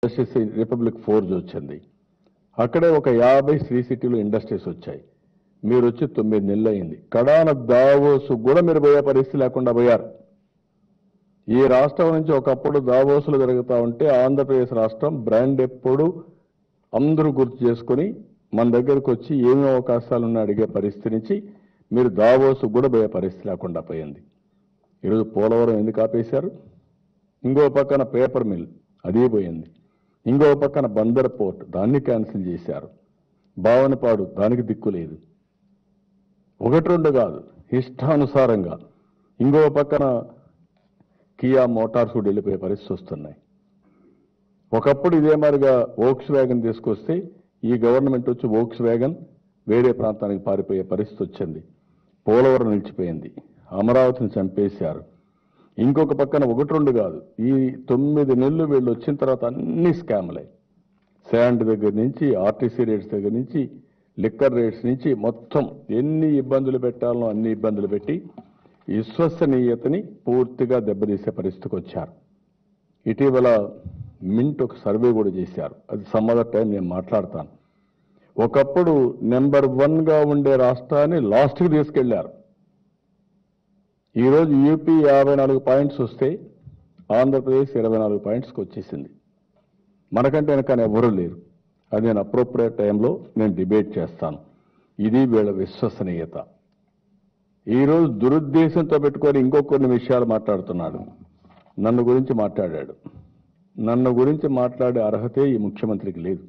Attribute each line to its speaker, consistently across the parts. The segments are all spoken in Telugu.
Speaker 1: ఇండస్ట్రీస్ రిపబ్లిక్ ఫోర్జ్ వచ్చింది అక్కడే ఒక యాభై శ్రీ సిటీలో ఇండస్ట్రీస్ వచ్చాయి మీరు వచ్చి తొమ్మిది నెలలు అయింది కడాన దావోసు కూడా మీరు పోయే పరిస్థితి లేకుండా పోయారు ఈ రాష్ట్రం నుంచి ఒకప్పుడు దావోసులు జరుగుతూ ఉంటే ఆంధ్రప్రదేశ్ రాష్ట్రం బ్రాండ్ ఎప్పుడు అందరూ గుర్తు చేసుకొని మన దగ్గరకు వచ్చి ఏమి అవకాశాలు ఉన్నాయి అడిగే పరిస్థితి నుంచి మీరు దావోసు కూడా పోయే పరిస్థితి లేకుండా పోయింది ఈరోజు పోలవరం ఎందుకు ఆపేశారు ఇంకో పక్కన పేపర్ మిల్ అది పోయింది ఇంకో పక్కన బందర్ పోర్ట్ దాన్ని క్యాన్సిల్ చేశారు భావనపాడు దానికి దిక్కు లేదు ఒకటి రెండు కాదు ఇష్టానుసారంగా ఇంకో పక్కన కియా మోటార్స్ కూడా వెళ్ళిపోయే పరిస్థితి వస్తున్నాయి ఒకప్పుడు ఇదే మాదిరిగా వోక్స్ వ్యాగన్ తీసుకొస్తే ఈ గవర్నమెంట్ వచ్చి వోక్స్ వ్యాగన్ వేరే ప్రాంతానికి పారిపోయే పరిస్థితి వచ్చింది పోలవరం నిలిచిపోయింది అమరావతిని చంపేశారు ఇంకొక పక్కన ఒకటి రెండు కాదు ఈ తొమ్మిది నెలలు వీళ్ళు వచ్చిన తర్వాత అన్ని స్కామ్లే శాండ్ దగ్గర నుంచి ఆర్టీసీ రేట్స్ దగ్గర నుంచి లిక్కర్ రేట్స్ నుంచి మొత్తం ఎన్ని ఇబ్బందులు పెట్టాలనో అన్ని ఇబ్బందులు పెట్టి విశ్వసనీయతని పూర్తిగా దెబ్బతీసే పరిస్థితికి వచ్చారు ఇటీవల మింట్ ఒక సర్వే కూడా చేశారు అది సమ్ అదర్ టైం నేను మాట్లాడతాను ఒకప్పుడు నెంబర్ వన్గా ఉండే రాష్ట్రాన్ని లాస్ట్కి తీసుకెళ్లారు ఈరోజు యూపీ యాభై నాలుగు పాయింట్స్ వస్తే ఆంధ్రప్రదేశ్ ఇరవై నాలుగు పాయింట్స్కి వచ్చేసింది మనకంటే వెనకాల ఎవరూ లేరు అది నేను అప్రోప్రియేట్ టైంలో నేను డిబేట్ చేస్తాను ఇది వీళ్ళ విశ్వసనీయత ఈరోజు దురుద్దేశంతో పెట్టుకొని ఇంకో కొన్ని విషయాలు మాట్లాడుతున్నాడు నన్ను గురించి మాట్లాడాడు నన్ను గురించి మాట్లాడే అర్హతే ఈ ముఖ్యమంత్రికి లేదు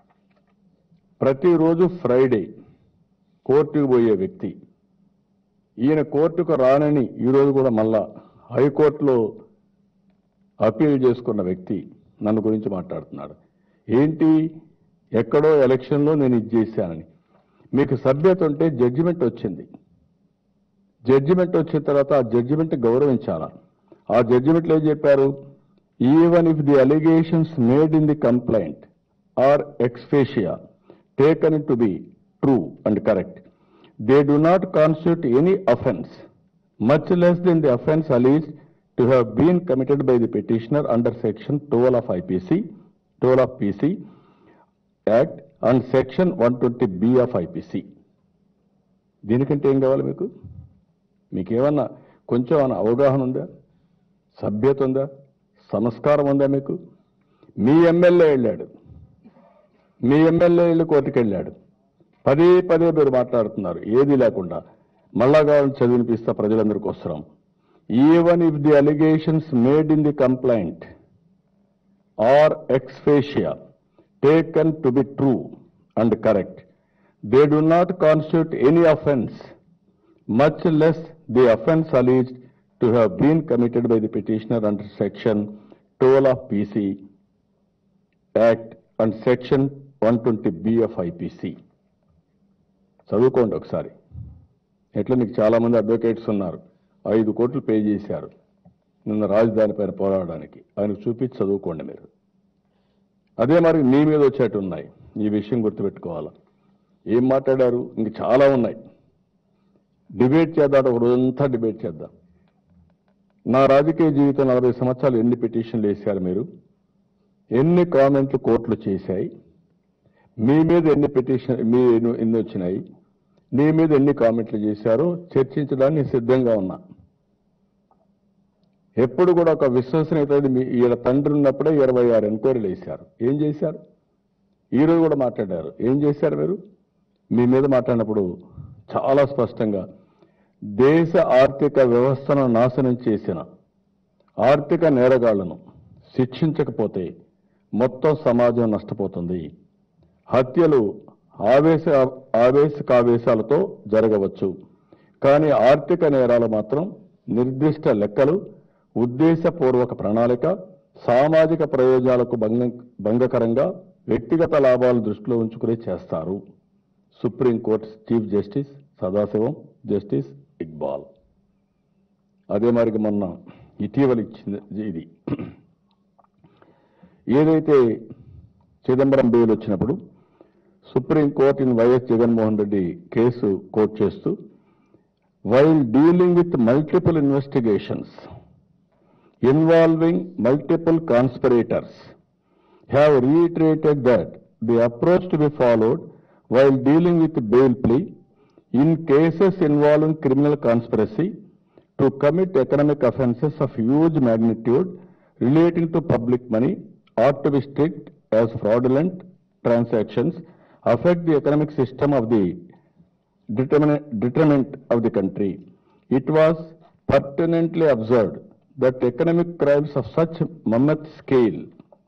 Speaker 1: ప్రతిరోజు ఫ్రైడే కోర్టుకు పోయే వ్యక్తి ఈయన కోర్టుకు రానని ఈరోజు కూడా మళ్ళా హైకోర్టులో అప్పీల్ చేసుకున్న వ్యక్తి నన్ను గురించి మాట్లాడుతున్నాడు ఏంటి ఎక్కడో ఎలక్షన్లో నేను ఇది చేశానని మీకు సభ్యత ఉంటే జడ్జిమెంట్ వచ్చింది జడ్జిమెంట్ వచ్చిన తర్వాత ఆ జడ్జిమెంట్ గౌరవించాలా ఆ జడ్జిమెంట్లో ఏం చెప్పారు even if the allegations made in the complaint are ex facie taken to be true and correct they do not constitute any offence much less then the offence alleged to have been committed by the petitioner under section twelve of IPC twelve of PC act and section one twenty B of IPC దీనికంటే ఏం కావాలి మీకు మీకేమన్నా కొంచెం ఏమన్నా అవగాహన ఉందా సభ్యత ఉందా సంస్కారం ఉందా మీకు మీ ఎమ్మెల్యే వెళ్ళాడు మీ ఎమ్మెల్యే వెళ్ళి కోర్టుకు వెళ్ళాడు పదే పదే మీరు మాట్లాడుతున్నారు ఏది లేకుండా మళ్ళా కావాలని చదివినిపిస్తా ప్రజలందరికీ వస్తున్నాం even if the allegations made in the complaint are ex facie taken to be true and correct they do not constitute any offence much less the offence alleged to have been committed by the petitioner under section 12 of PC Act and section 120B of IPC. చదువుకోండి ఒకసారి ఎట్లా మీకు చాలా మంది అడ్వకేట్స్ ఉన్నారు ఐదు కోట్లు పే చేశారు నిన్న రాజధాని పైన పోరాడడానికి ఆయనకు చూపించి చదువుకోండి మీరు అదే మరి మీ మీద వచ్చేట్టు ఉన్నాయి ఈ విషయం గుర్తుపెట్టుకోవాలా ఏం మాట్లాడారు ఇంక చాలా ఉన్నాయి డిబేట్ చేద్దాం ఒక రోజంతా డిబేట్ చేద్దాం నా రాజకీయ జీవితం నలభై సంవత్సరాలు ఎన్ని పిటిషన్లు వేశారు మీరు ఎన్ని కామెంట్లు కోర్టులు చేశాయి మీ మీద ఎన్ని పిటిషన్ మీ ఎన్ని- ఎన్ని వచ్చినాయి నీ మీద ఎన్ని కామెంట్లు చేశారో చర్చించడానికి నేను సిద్ధంగా ఉన్నా ఎప్పుడు కూడా ఒక విశ్వసనీయత అనేది మీ ఈయన తండ్రి ఉన్నప్పుడే ఇరవై ఆరు ఎంక్వైరీలు వేశారు ఏం చేశారు ఈరోజు కూడా మాట్లాడారు ఏం చేశారు మీరు మీ మీద మాట్లాడినప్పుడు చాలా స్పష్టంగా దేశ ఆర్థిక వ్యవస్థను నాశనం చేసిన ఆర్థిక నేరగాళ్లను శిక్షించకపోతే మొత్తం సమాజం నష్టపోతుంది హత్యలు ఆవేశ ఆవేశకావేశాలతో జరగవచ్చు కానీ ఆర్థిక నేరాలు మాత్రం నిర్దిష్ట లెక్కలు ఉద్దేశపూర్వక ప్రణాళిక సామాజిక ప్రయోజనాలకు భంగ భంగకరంగా వ్యక్తిగత లాభాలను దృష్టిలో ఉంచుకుని చేస్తారు Supreme Court chief justice Sadasivam justice Iqbal అదే మరికి మొన్న ఇటీవల ఇచ్చింది ఇది ఏదైతే చిదంబరం బెయిల్ వచ్చినప్పుడు Supreme Court in YS Jaganmohan Reddy case court చేస్తూ while dealing with multiple investigations involving multiple conspirators have reiterated that the approach to be followed while dealing with bail plea in cases involving criminal conspiracy to commit economic offences of huge magnitude relating to public money ought to be strict as fraudulent transactions affect the economic system of the determin- determinant of the country. It was pertinently observed that economic crimes of such mammoth scale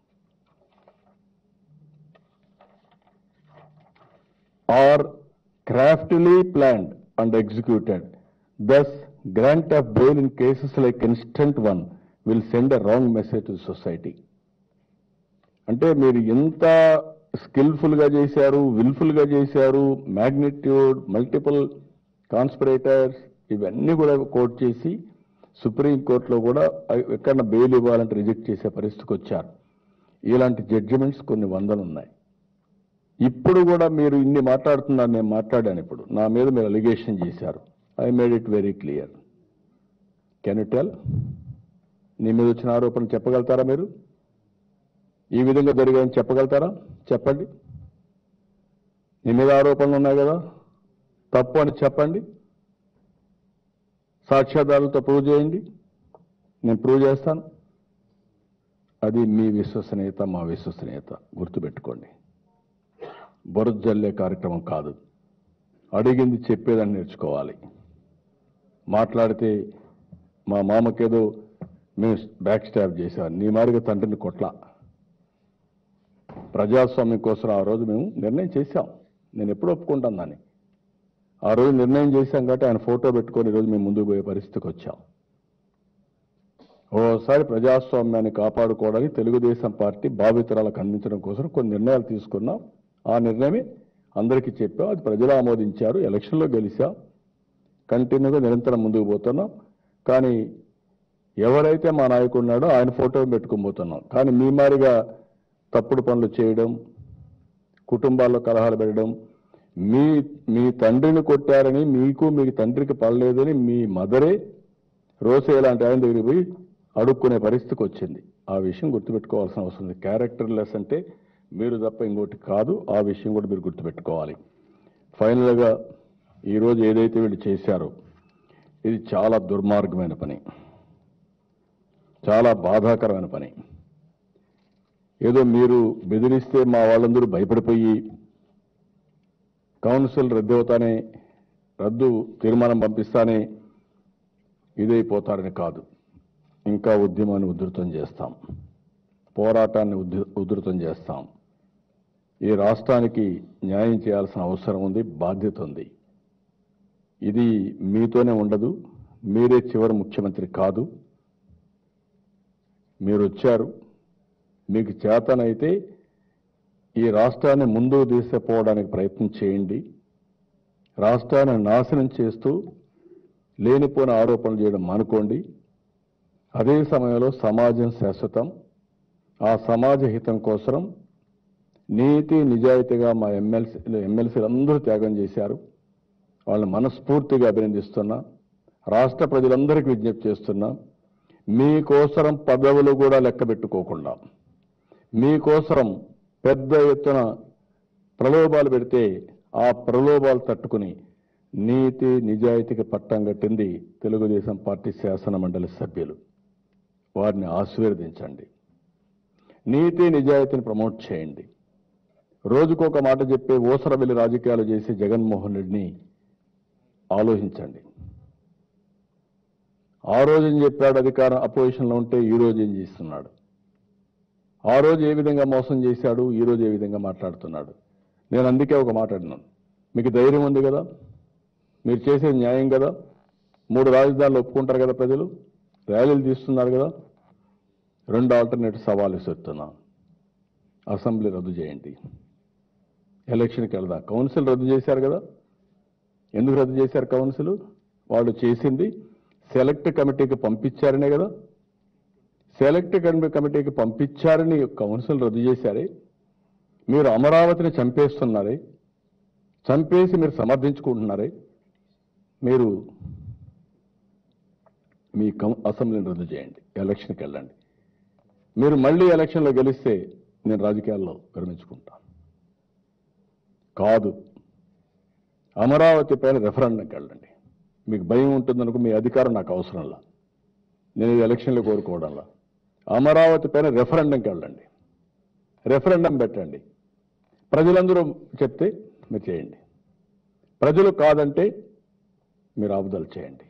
Speaker 1: are craftily planned and executed. Thus, grant of bail in cases like instant one will send a wrong message to society. అంటే మీరు ఎంత స్కిల్ఫుల్ గా చేశారు విల్ఫుల్ గా చేశారు మ్యాగ్నిట్యూడ్ మల్టిపుల్ కాన్స్పిరేటర్స్ ఇవన్నీ కూడా కోట్ చేసి సుప్రీం కోర్టులో కూడా ఎక్కడ బెయిల్ ఇవ్వాలంటే రిజెక్ట్ చేసే పరిస్థితికి వచ్చారు ఇలాంటి జడ్జిమెంట్స్ కొన్ని వందలు ఉన్నాయి ఇప్పుడు కూడా మీరు ఇన్ని మాట్లాడుతున్నారు నేను మాట్లాడాను ఇప్పుడు నా మీద మీరు అలిగేషన్ చేశారు I made it very clear can you tell నీ మీద వచ్చిన ఆరోపణలు చెప్పగలుగుతారా మీరు ఈ విధంగా జరిగాయని చెప్పగలుగుతారా చెప్పండి నీ మీద ఆరోపణలు ఉన్నాయి కదా తప్పు అని చెప్పండి సాక్ష్యాధారాలతో ప్రూవ్ చేయండి నేను ప్రూవ్ చేస్తాను అది మీ విశ్వసనీయత మా విశ్వసనీయత గుర్తుపెట్టుకోండి బురద జల్లే కార్యక్రమం కాదు అడిగింది చెప్పేదని నేర్చుకోవాలి మాట్లాడితే మా మామకేదో మేము బ్యాక్ స్టాప్ చేశారు నీ మారిగా తండ్రిని కొట్ల ప్రజాస్వామ్యం కోసం ఆ రోజు మేము నిర్ణయం చేశాం నేను ఎప్పుడు ఒప్పుకుంటాను దాన్ని ఆ రోజు నిర్ణయం చేశాం కాబట్టి ఆయన ఫోటో పెట్టుకొని ఈరోజు మేము ముందుకు పోయే పరిస్థితికి వచ్చాం ఓసారి ప్రజాస్వామ్యాన్ని కాపాడుకోవడానికి తెలుగుదేశం పార్టీ భావితరాలకు అందించడం కోసం కొన్ని నిర్ణయాలు తీసుకున్నాం ఆ నిర్ణయమే అందరికీ చెప్పాం అది ప్రజలు ఆమోదించారు ఎలక్షన్లో గెలిచాం కంటిన్యూగా నిరంతరం ముందుకు పోతున్నాం కానీ ఎవరైతే మా నాయకుడు ఉన్నాడో ఆయన ఫోటో పెట్టుకుని పోతున్నాం కానీ మీ మారిగా తప్పుడు పనులు చేయడం కుటుంబాల్లో కలహాలు పెట్టడం మీ మీ తండ్రిని కొట్టారని మీకు మీ తండ్రికి పడలేదని మీ మదరే రోసే లాంటి ఆయన దగ్గరికి పోయి అడుక్కునే పరిస్థితికి వచ్చింది ఆ విషయం గుర్తుపెట్టుకోవాల్సిన అవసరం ఉంది క్యారెక్టర్ లెస్ అంటే మీరు తప్ప ఇంకోటి కాదు ఆ విషయం కూడా మీరు గుర్తుపెట్టుకోవాలి ఫైనల్గా ఈరోజు ఏదైతే వీళ్ళు చేశారో ఇది చాలా దుర్మార్గమైన పని చాలా బాధాకరమైన పని ఏదో మీరు బెదిరిస్తే మా వాళ్ళందరూ భయపడిపోయి కౌన్సిల్ రద్దు అవుతానే రద్దు తీర్మానం పంపిస్తానే ఇదైపోతారని కాదు ఇంకా ఉద్యమాన్ని ఉధృతం చేస్తాం పోరాటాన్ని ఉధృ- ఉధృతం చేస్తాం ఈ రాష్ట్రానికి న్యాయం చేయాల్సిన అవసరం ఉంది బాధ్యత ఉంది ఇది మీతోనే ఉండదు మీరే చివరి ముఖ్యమంత్రి కాదు మీరు వచ్చారు మీకు చేతనైతే ఈ రాష్ట్రాన్ని ముందుకు తీసుకుపోవడానికి ప్రయత్నం చేయండి రాష్ట్రాన్ని నాశనం చేస్తూ లేనిపోయిన ఆరోపణలు చేయడం మానుకోండి అదే సమయంలో సమాజం శాశ్వతం ఆ సమాజ హితం కోసం నీతి నిజాయితీగా మా ఎమ్మెల్సీ ఎమ్మెల్సీలు అందరూ త్యాగం చేశారు వాళ్ళని మనస్ఫూర్తిగా అభినందిస్తున్నా రాష్ట్ర ప్రజలందరికీ విజ్ఞప్తి చేస్తున్నా మీకోసరం పదవులు కూడా లెక్క పెట్టుకోకుండా మీకోసరం పెద్ద ఎత్తున ప్రలోభాలు పెడితే ఆ ప్రలోభాలు తట్టుకుని నీతి నిజాయితీకి పట్టం కట్టింది తెలుగుదేశం పార్టీ శాసన మండలి సభ్యులు వారిని ఆశీర్వదించండి నీతి నిజాయితీని ప్రమోట్ చేయండి రోజుకొక మాట చెప్పే ఊసరవెల్లి రాజకీయాలు చేసి జగన్మోహన్ రెడ్డిని ఆలోచించండి ఆ రోజు ఏం చెప్పాడు అధికారం అపోజిషన్లో ఉంటే ఈ రోజు ఏం చేస్తున్నాడు ఆ రోజు ఏ విధంగా మోసం చేశాడు ఈ రోజు ఏ విధంగా మాట్లాడుతున్నాడు నేను అందుకే ఒక మాట్లాడినాను మీకు ధైర్యం ఉంది కదా మీరు చేసేది న్యాయం కదా మూడు రాజధానులు ఒప్పుకుంటారు కదా ప్రజలు ర్యాలీలు తీస్తున్నారు కదా రెండు ఆల్టర్నేటివ్ సవాలు ఇస్తున్నాం అసెంబ్లీ రద్దు చేయండి ఎలక్షన్కి వెళ్దాం కౌన్సిల్ రద్దు చేశారు కదా ఎందుకు రద్దు చేశారు కౌన్సిల్ వాళ్ళు చేసింది సెలెక్ట్ కమిటీకి పంపించారనే కదా సెలెక్ట్ కమి- కమిటీకి పంపించారని కౌన్సిల్ రద్దు చేశారే మీరు అమరావతిని చంపేస్తున్నారే చంపేసి మీరు సమర్థించుకుంటున్నారే మీరు మీ కం- అసెంబ్లీని రద్దు చేయండి ఎలక్షన్కి వెళ్ళండి మీరు మళ్ళీ ఎలక్షన్లో గెలిస్తే నేను రాజకీయాల్లో విరమించుకుంటాను కాదు అమరావతి పైన రెఫరెండంకి వెళ్ళండి మీకు భయం ఉంటుందనుకో మీ అధికారం నాకు అవసరంలా నేను ఈ ఎలక్షన్లు కోరుకోవడంలా అమరావతి పైన రెఫరెండంకి వెళ్ళండి రెఫరెండం పెట్టండి ప్రజలందరూ చెప్తే మీరు చేయండి ప్రజలు కాదంటే మీరు ఆపుదల చేయండి